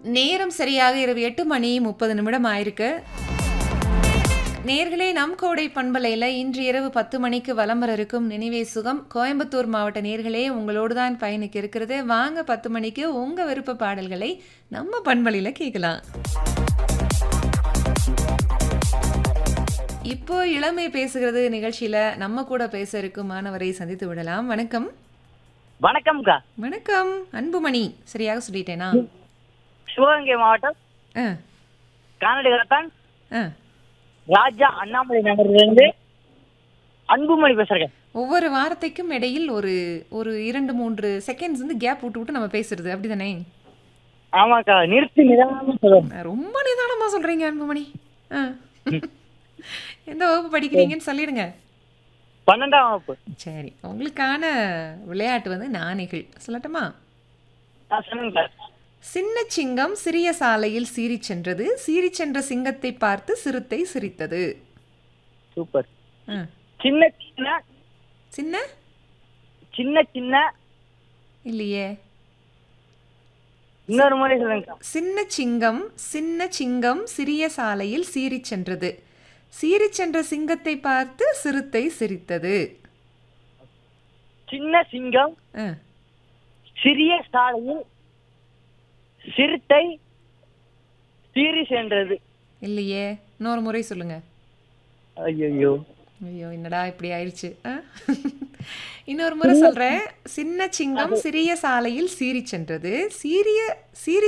நேரம் சரியாக இரவு எட்டு மணி முப்பது நிமிடம் ஆயிருக்கு நேர்களே நம் கோடை பண்பலையில் இன்று இரவு பத்து மணிக்கு வலம் வர இருக்கும் நினைவே சுகம் கோயம்புத்தூர் மாவட்ட நேர்களே உங்களோடு தான் பயணிக்க இருக்கிறது வாங்க பத்து மணிக்கு உங்கள் விருப்ப பாடல்களை நம்ம பண்பலையில் கேட்கலாம் இப்போ இளமை பேசுகிறது நிகழ்ச்சியில் நம்ம கூட பேச இருக்கும் மாணவரை சந்தித்து விடலாம் வணக்கம் வணக்கம்க்கா வணக்கம் அன்புமணி சரியாக சொல்லிட்டேனா சிவகங்கை மாவட்டம் ஆ கானடி கலத்தான் ஆ ராஜா அண்ணாமலை நகர்லேருந்து அன்புமணி பேசுறேன் ஒவ்வொரு வார்த்தைக்கும் இடையில் ஒரு ஒரு இரண்டு மூன்று செகண்ட்ஸ் வந்து கேப் விட்டு விட்டு நம்ம பேசுறது அப்படிதானே ஆமாக்கா நிறுத்தி நிதானமா சொல்லுவேன் அஹ் ரொம்ப நிதானமா சொல்றீங்க அன்புமணி ஆ. எந்த வகுப்பு படிக்கிறீங்கன்னு சொல்லிடுங்க பன்னெண்டாம் வகுப்பு சரி உங்களுக்கான விளையாட்டு வந்து நாணிகள் சொல்லட்டுமா ஆ, சொல்லுங்கக்கா சின்ன சிங்கம் சிறிய சாலையில் சீறிச் சென்றது சீறிச் சென்ற சிங்கத்தை பார்த்து சிறுத்தை சிரித்தது சூப்பர் ஆ. சின்ன சின்ன சின்ன சின்ன சின்ன இல்லையே இன்னொரு முறை சொல்லுங்கக்கா சின்ன சிங்கம் சின்ன சிங்கம் சிறிய சாலையில் சீறிச் சென்றது சீறிச் சென்ற சிங்கத்தை பார்த்து சிறுத்தை சிரித்தது சின்ன சிங்கம் ஆ, சிறிய சாலையில் சிறுத்தை சீறி சென்றது இல்லையே இன்னொரு முறை சொல்லுங்க ஐயோ ஐயோ என்னடா இப்படி ஆயிடுச்சு ஆ? இன்னொரு முறை சொல்றேன் சின்ன சிங்கம் சிறிய சாலையில் சீறிச் சென்றது சீரிய சீறி